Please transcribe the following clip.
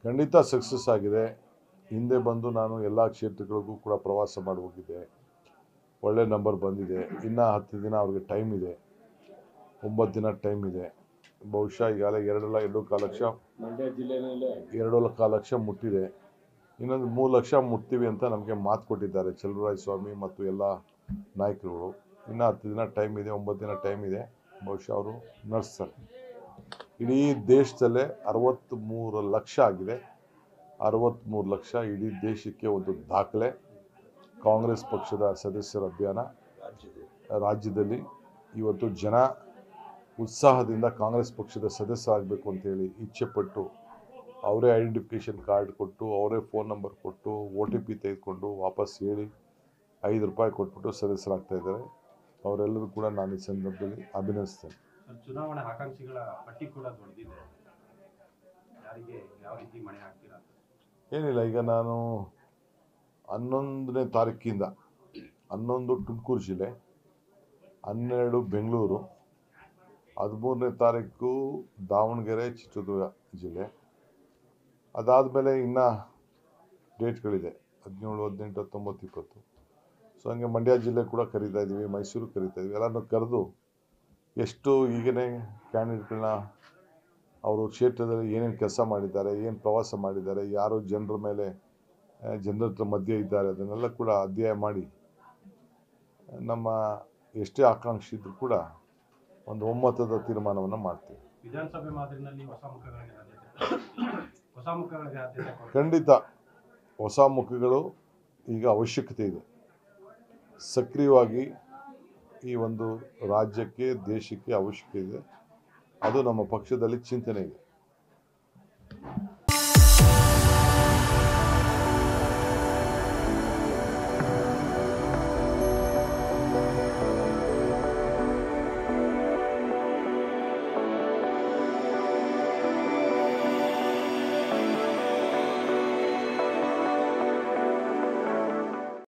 ಖಂಡಿತ ಸಕ್ಸಸ್ ಆಗಿದೆ ಹಿಂದೆ ಬಂದು ನಾನು ಎಲ್ಲ ಕ್ಷೇತ್ರಗಳಿಗೂ ಕೂಡ ಪ್ರವಾಸ ಮಾಡಿ ಹೋಗಿದ್ದೆ ಒಳ್ಳೆ ನಂಬರ್ ಬಂದಿದೆ ಇನ್ನು ಹತ್ತು ದಿನ ಅವ್ರಿಗೆ ಟೈಮ್ ಇದೆ ಒಂಬತ್ತು ದಿನ ಟೈಮ್ ಇದೆ ಬಹುಶಃ ಈಗಾಗಲೇ ಎರಡಲ್ಲ ಎರಡು ಕಾಲು ಲಕ್ಷ ಮಂಡ್ಯ ಜಿಲ್ಲೆನಲ್ಲೇ ಎರಡು ಕಾಲು ಲಕ್ಷ ಮುಟ್ಟಿದೆ ಇನ್ನೊಂದು ಮೂರು ಲಕ್ಷ ಮುಟ್ತೀವಿ ಅಂತ ನಮಗೆ ಮಾತು ಕೊಟ್ಟಿದ್ದಾರೆ ಚಲುವರಾಯ ಸ್ವಾಮಿ ಮತ್ತು ಎಲ್ಲ ನಾಯಕರುಗಳು ಇನ್ನು ಹತ್ತು ದಿನ ಟೈಮ್ ಇದೆ ಒಂಬತ್ತು ದಿನ ಟೈಮ್ ಇದೆ ಬಹುಶಃ ಅವರು ನಡೆಸ್ತಾರೆ ಇಡೀ ದೇಶದಲ್ಲೇ ಅರವತ್ತ್ಮೂರು ಲಕ್ಷ ಆಗಿದೆ ಅರವತ್ತ್ಮೂರು ಲಕ್ಷ ಇಡೀ ದೇಶಕ್ಕೆ ಒಂದು ದಾಖಲೆ ಕಾಂಗ್ರೆಸ್ ಪಕ್ಷದ ಸದಸ್ಯರ ಅಭಿಯಾನ ರಾಜ್ಯದಲ್ಲಿ ಇವತ್ತು ಜನ ಉತ್ಸಾಹದಿಂದ ಕಾಂಗ್ರೆಸ್ ಪಕ್ಷದ ಸದಸ್ಯರಾಗಬೇಕು ಅಂತೇಳಿ ಇಚ್ಛೆಪಟ್ಟು ಅವರೇ ಐಡೆಂಟಿಫಿಕೇಷನ್ ಕಾರ್ಡ್ ಕೊಟ್ಟು ಅವರೇ ಫೋನ್ ನಂಬರ್ ಕೊಟ್ಟು ಒ ಟಿ ಪಿ ತೆಗೆದುಕೊಂಡು ವಾಪಸ್ ಹೇಳಿ ಐದು ರೂಪಾಯಿ ಕೊಟ್ಬಿಟ್ಟು ಸದಸ್ಯರಾಗ್ತಾ ಇದ್ದಾರೆ ಅವರೆಲ್ಲರೂ ಕೂಡ ನಾನು ಈ ಸಂದರ್ಭದಲ್ಲಿ ಅಭಿನಂದಿಸ್ತೇನೆ ಸರ್, ಚುನಾವಣೆ ಆಕಾಂಕ್ಷಿಗಳ ಪಟ್ಟಿ ಕೂಡ ದೊಡ್ಡದಿದೆ ಯಾರಿಗೆ ಯಾವ ರೀತಿ ಮಣೆ ಹಾಕ್ತೀರಾ ಏನಿಲ್ಲ ಈಗ ನಾನು ಹನ್ನೊಂದನೇ ತಾರೀಕಿಂದ ಹನ್ನೊಂದು ತುಮಕೂರು ಜಿಲ್ಲೆ ಹನ್ನೆರಡು ಬೆಂಗಳೂರು ಹದಿಮೂರನೇ ತಾರೀಕು ದಾವಣಗೆರೆ ಚಿತ್ರದುರ್ಗ ಜಿಲ್ಲೆ ಅದಾದಮೇಲೆ ಇನ್ನು ಡೇಟ್ಗಳಿದೆ ಹದಿನೇಳು ಹದಿನೆಂಟು ಹತ್ತೊಂಬತ್ತು ಇಪ್ಪತ್ತು ಸೊ ಹಂಗೆ ಮಂಡ್ಯ ಜಿಲ್ಲೆ ಕೂಡ ಕರೀತಾ ಇದ್ದೀವಿ ಮೈಸೂರು ಕರೀತಾ ಇದ್ದೀವಿ ಎಲ್ಲನೂ ಕರೆದು ಎಷ್ಟು ಈಗನೇ ಕ್ಯಾಂಡಿಡೇಟ್ಗಳನ್ನ ಅವರು ಕ್ಷೇತ್ರದಲ್ಲಿ ಏನೇನು ಕೆಲಸ ಮಾಡಿದ್ದಾರೆ ಏನು ಪ್ರವಾಸ ಮಾಡಿದ್ದಾರೆ ಯಾರು ಜನರ ಮೇಲೆ ಆ, ಜನರ ಹತ್ರ ಮಧ್ಯೆ ಇದ್ದಾರೆ ಅದನ್ನೆಲ್ಲ ಕೂಡ ಅಧ್ಯಯನ ಮಾಡಿ ನಮ್ಮ ಎಷ್ಟೇ ಆಕಾಂಕ್ಷಿ ಇದ್ರೂ ಕೂಡ ಒಂದು ಒಮ್ಮತದ ತೀರ್ಮಾನವನ್ನು ಮಾಡ್ತೀವಿ ವಿಧಾನಸಭೆ ಮಾದರಿನಲ್ಲಿ ಹೊಸ ಮುಖಗಳಿಗೆ ಆದ್ಯತೆ ಹೊಸ ಮುಖಗಳಿಗೆ ಆದ್ಯತೆ ಕೊಡಿ. ಖಂಡಿತ ಹೊಸ ಮುಖಗಳು ಈಗ ಅವಶ್ಯಕತೆ ಇದೆ ಸಕ್ರಿಯವಾಗಿ ಈ ಒಂದು ರಾಜ್ಯಕ್ಕೆ ದೇಶಕ್ಕೆ ಅವಶ್ಯಕತೆ ಇದೆ ಅದು ನಮ್ಮ ಪಕ್ಷದಲ್ಲಿ ಚಿಂತನೆ ಇದೆ